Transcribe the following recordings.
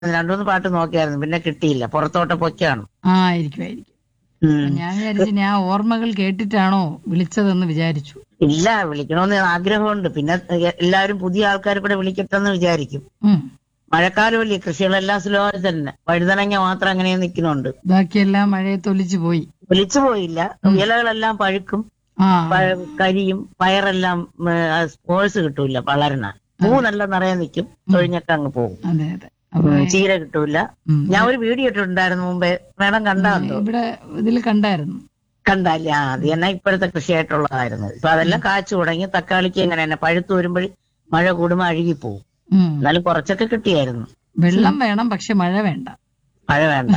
രണ്ടുമൂന്ന് പാട്ട് നോക്കിയായിരുന്നു പിന്നെ കിട്ടിയില്ല പുറത്തോട്ട് പൊക്കാണ് ആ ആയിരിക്കും ആയിരിക്കും ഞാൻ വിചാരിച്ചു ഞാൻ ഓർമ്മകൾ കേട്ടിട്ടാണോ വിളിച്ചതെന്ന് വിചാരിച്ചു ഇല്ല വിളിക്കണമെന്ന് ആഗ്രഹമുണ്ട് പിന്നെ എല്ലാവരും പുതിയ ആൾക്കാർ കൂടെ വിളിക്കട്ടെന്ന് വിചാരിക്കും ഉം. മഴക്കാലമല്ലേ കൃഷികളെല്ലാം സ്ലോ തന്നെ വഴുതനങ്ങ മാത്രം അങ്ങനെ നിൽക്കുന്നുണ്ട് ബാക്കിയെല്ലാം മഴയത്തൊലിച്ചു പോയി വിളിച്ചു പോയില്ല ഇലകളെല്ലാം പഴുക്കും ആ പഴ- കരിയും പയറെല്ലാം സ്പോഴ്സ് കിട്ടൂല വളരണ പൂ നല്ല നിറയെ നിൽക്കും തൊഴിഞ്ഞൊക്കെ അങ്ങ് പോകും അതെ അതെ അപ്പൊ ഉം, ചീര കിട്ടൂല ഉം. ഞാൻ ഒരു വീഡിയോ ഇട്ടിട്ടുണ്ടായിരുന്നു മുമ്പേ മേഡം കണ്ടാന്തോ ഇവിടെ ഇതിൽ കണ്ടായിരുന്നു കണ്ടല്ല ആ അത് തന്നെ ഇപ്പോഴത്തെ കൃഷിയായിട്ടുള്ളതായിരുന്നു ഇപ്പൊ അതെല്ലാം കാച്ചു തുടങ്ങി തക്കാളിക്ക് എങ്ങനെ തന്നെ പഴുത്ത് വരുമ്പോൾ മഴ കൂടുമ്പോൾ അഴുകിപ്പോവും ഉം. എന്നാലും കുറച്ചൊക്കെ കിട്ടിയായിരുന്നു വെള്ളം വേണം പക്ഷെ മഴ വേണ്ട മഴ വേണ്ട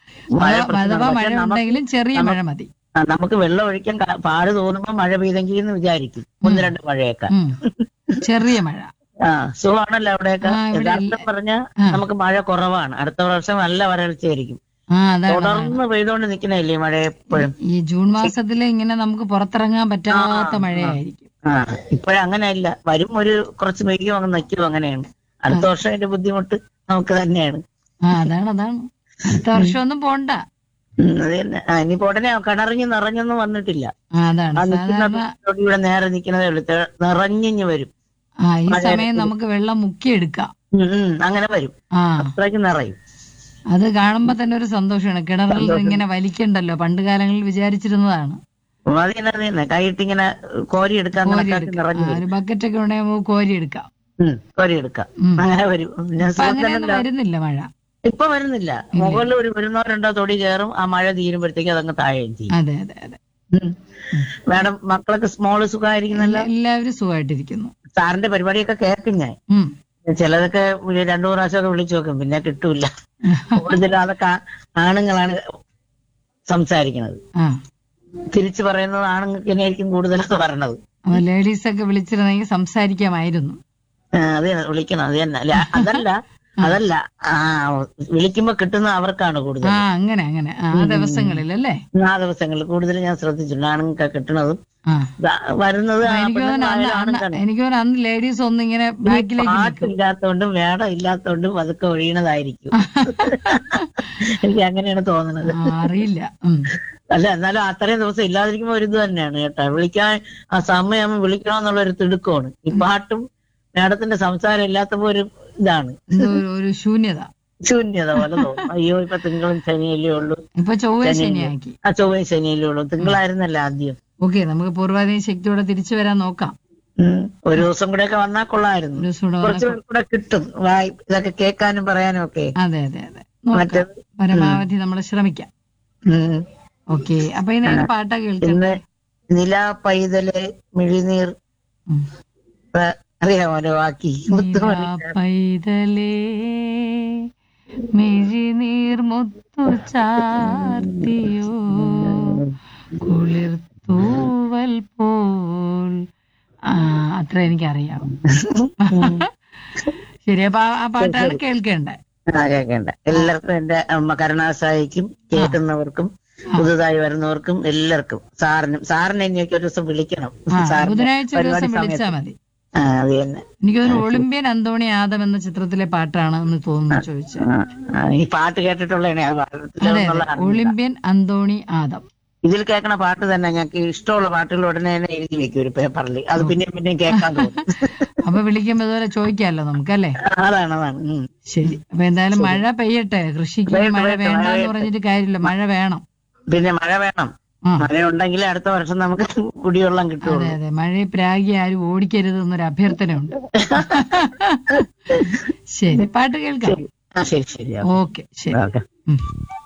മഴ അഥവാ പ്രശ്നം. അഥവാ മഴ പക്ഷെ നമുക്ക് ഉണ്ടെങ്കിലും ചെറിയ മഴ മതി ആ, നമുക്ക് വെള്ളം ഒഴിക്കാൻ ക- പാട് തോന്നുമ്പോ മഴ പെയ്തെങ്കിൽ എന്ന് വിചാരിക്കും ഒന്ന് രണ്ട് മഴയൊക്കെ ഉം. ചെറിയ മഴ ആ സുഖമാണല്ലോ അവിടെയൊക്കെ ആ, ഇവിടെ യഥാർത്ഥം പറഞ്ഞ ആ. നമുക്ക് മഴ കുറവാണ് അടുത്ത വർഷം നല്ല വരൾച്ചയായിരിക്കും ആ അതാണ് അതാണ്. തുടർന്ന് പെയ്തോണ്ട് നിക്കണല്ലേ മഴ എപ്പോഴും ഈ ജൂൺ മാസത്തില് ഇങ്ങനെ നമുക്ക് പുറത്തിറങ്ങാൻ പറ്റാത്ത മഴയായിരിക്കും ആ ഇപ്പോഴങ്ങനെയല്ല വരും ഒരു കുറച്ച് പെയ്യും അങ്ങ് നിൽക്കും അങ്ങനെയാണ് അടുത്ത വർഷം അതിന്റെ ബുദ്ധിമുട്ട് നമുക്ക് തന്നെയാണ് ആ അതാണ് അതാണ് അടുത്ത വർഷം ഒന്നും പോണ്ട ഉം, അത് തന്നെ ആ, ഇനിയിപ്പോ ഉടനെ കിണറിഞ്ഞ് നിറഞ്ഞൊന്നും വന്നിട്ടില്ല ആ അതാണ് ആ നിൽക്കുന്ന സാധാരണ ഇവിടെ ഇവിടെ നേരെ നിൽക്കുന്നതേ ഉള്ളൂ തെ- നിറഞ്ഞിഞ്ഞ് വരും ആ ഈ സമയം നമുക്ക് വെള്ളം മുക്കിയെടുക്കാം ഉം, ഉം, അങ്ങനെ വരും ആ അത്രയ്ക്ക് നിറയും അത് കാണുമ്പോ തന്നെ ഒരു സന്തോഷമാണ് കിണറിൽ നിന്ന് ഇങ്ങനെ വലിക്കണ്ടല്ലോ പണ്ട് കാലങ്ങളിൽ വിചാരിച്ചിരുന്നതാണ് ഉം, അത് തന്നെ അത് തന്നെ കൈയിട്ട് ഇങ്ങനെ കോരി എടുക്കാൻ കണക്കാക്കി കോരിയെടുക്കാം നിറഞ്ഞു ആ, വരും ഒരു ബക്കറ്റ് ഒക്കെ ഉണ്ടെങ്കിൽ നമുക്ക് കോരിയെടുക്കാം ഉം, കോരി എടുക്കാം ഉം. അങ്ങനെ വരും ഞാൻ അപ്പൊ അങ്ങനെയൊന്നും സുഹൃത്തിനെല്ലാം വരുന്നില്ല മഴ ഇപ്പൊ വരുന്നില്ല മുകളിൽ ഒരു വരുന്നോ രണ്ടോ തൊടി കയറും ആ മഴ തീരുമ്പോഴത്തേക്ക് അതങ്ങ് താഴെയും ചെയ്യും അതെ അതെ അതെ ഉം. മാഡം മക്കളൊക്കെ സ്മോള് സുഖമായിരിക്കുന്നല്ലോ എല്ലാവരും സുഖമായിട്ടിരിക്കുന്നു സാറിന്റെ പരിപാടിയൊക്കെ കേൾക്കും ഞാൻ ഉം. ചിലതൊക്കെ ഒരു രണ്ടു മൂന്ന് പ്രാവശ്യമൊക്കെ വിളിച്ചു നോക്കും പിന്നെ കിട്ടൂല കൂടുതലും അതൊക്കെ ആ- ആണുങ്ങളാണ് സംസാരിക്കുന്നത് ആ തിരിച്ചു പറയുന്നത് ആണുങ്ങൾക്ക് തന്നെയായിരിക്കും കൂടുതലൊക്കെ പറയണത് അപ്പൊ ലേഡീസ് ഒക്കെ വിളിച്ചിരുന്നെങ്കിൽ സംസാരിക്കാമായിരുന്നു ആ, അത് തന്നെ, വിളിക്കണം അത് തന്നെ അല്ല അതല്ല അതല്ല ആ വിളിക്കുമ്പോ കിട്ടുന്ന അവർക്കാണ് കൂടുതൽ ആ അങ്ങനെ അങ്ങനെ ആ ദിവസങ്ങളിൽ അല്ലേ ആ ദിവസങ്ങളിൽ കൂടുതൽ ഞാൻ ശ്രദ്ധിച്ചിട്ടുണ്ട് ആണുങ്ങൾക്ക് കിട്ടുന്നതും ആ ദാ വരുന്നത് ആ എനിക്ക് തോന്നുന്നു അന്ന് പെണ്ണുങ്ങളായാലും അന്ന് ആണുങ്ങൾക്കാണ്. എനിക്ക് തോന്നുന്നു അന്ന് ലേഡീസ് ഒന്നും ഇങ്ങനെ ബാക്കിലേക്ക് നിൽക്കും പാട്ടില്ലാത്തോണ്ടും വേടം ഇല്ലാത്തോണ്ടും അതൊക്കെ ഒഴിയണതായിരിക്കും എനിക്ക് അങ്ങനെയാണ് തോന്നുന്നത് ആ, അറിയില്ല ഉം. അല്ല എന്നാലും അത്രയും ദിവസം ഇല്ലാതിരിക്കുമ്പോ ഒരു ഇത് തന്നെയാണ് കേട്ടോ വിളിക്കാൻ ആ സമയം വിളിക്കണമെന്നുള്ള ഒരു തിടുക്കമാണ് ഈ പാട്ടും മേഡത്തിന്റെ സംസാരം ഇല്ലാത്തപ്പോ ഒരു ഇതാണ് എന്തോ ഒരു- ഒരു ശൂന്യത ശൂന്യത പോലെ തോന്നും അയ്യോ ഇപ്പൊ തിങ്കളും ശനിയല്ലേ ഉള്ളൂ ഇപ്പൊ ചൊവ്വ ശനിയാക്കി ആ ചൊവ്വയും ശനിയല്ലേ ഉള്ളൂ തിങ്കളായിരുന്നല്ലോ ആദ്യം ഓക്കെ നമുക്ക് പൂർവാധീന ശക്തിയോടെ തിരിച്ചു വരാൻ നോക്കാം ഉം. ഒരു ദിവസം കൂടെ ഒക്കെ വന്നാൽ കൊള്ളായിരുന്നു ഒരു ദിവസം കൂടെ കുറച്ച് വന്നപ്പോ- കൂടെ കിട്ടും വായി ഇതൊക്കെ കേൾക്കാനും പറയാനും ഒക്കെ അതെ അതെ അതെ നോക്കാം മറ്റേത് പരമാവധി നമ്മൾ ശ്രമിക്കാം ഉം. ഓക്കെ അപ്പൊ ഇനി ഏത് പാട്ടാ കേൾക്കുന്നത് ഇന്ന് നിലാ പൈതല് മിഴിനീർ ഉം. പ- അറിയാമോ ഒരു വാക്കി നിലാ പൈതലേ മിഴിനീർ മുത്തു ചാർത്തിയോ കുളിർ തൂവൽ പോൽ ആ അത്ര എനിക്കറിയാം ശരി അപ്പൊ ആ- ആ പാട്ടാണ് കേൾക്കേണ്ടത് ആ കേൾക്കണ്ട എല്ലാവർക്കും എന്റെ അമ്മ കരുണാസായിക്കും കേൾക്കുന്നവർക്കും പുതുതായി വരുന്നവർക്കും എല്ലാവർക്കും സാറിനും സാറിനെ എനിക്ക് ഒരു ദിവസം വിളിക്കണം ആ സാറിന്റെ ബുധനാഴ്ച ഒരു പരിപാടി ദിവസം വിളിച്ചാ സമയത്ത് മതി ആ അത് തന്നെ എനിക്ക് തോന്നുന്നു ഒളിമ്പ്യൻ അന്തോണി ആദം എന്ന ചിത്രത്തിലെ പാട്ടാണ് എന്ന് തോന്നുന്നു ചോദിച്ചത് ആ, ആ, ഈ പാട്ട് കേട്ടിട്ടുള്ളതാണ് അത് അതെ പാട്ടിലുള്ള അതെ ഒളിമ്പ്യൻ അന്തോണി ആദം ഇതിൽ കേൾക്കണ പാട്ട് തന്നെ ഞങ്ങൾക്ക് ഇഷ്ടമുള്ള പാട്ടുകൾ ഉടനെ തന്നെ എഴുതി വെക്കും ഒരു പേപ്പറിൽ അത് പിന്നെയും പിന്നെയും കേൾക്കാൻ തോന്നും അപ്പൊ വിളിക്കുമ്പോ ഇതുപോലെ ചോദിക്കാമല്ലോ നമുക്കല്ലേ അതാണ് അതാണ് ഉം. ശരി അപ്പൊ എന്തായാലും മഴ പെയ്യട്ടെ കൃഷിക്ക് പെയ്യട്ടെ, മഴ പെയ്യട്ടെ, വേണ്ട മഴ എന്ന് പറഞ്ഞിട്ട് കാര്യമില്ല മഴ വേണം പിന്നെ മഴ വേണം ആ മഴ ഉണ്ടെങ്കിലേ അടുത്ത വർഷം നമുക്ക് കുടിവെള്ളം കിട്ടുള്ളൂ അതെ അതെ മഴയെ പ്രാഗി ആരും ഓടിക്കരുത് എന്നൊരു അഭ്യർത്ഥനയുണ്ട് ശരി പാട്ട് കേൾക്കാം ആ ശരി ശരി ഓക്കെ ശരി ഓക്കെ ഉം.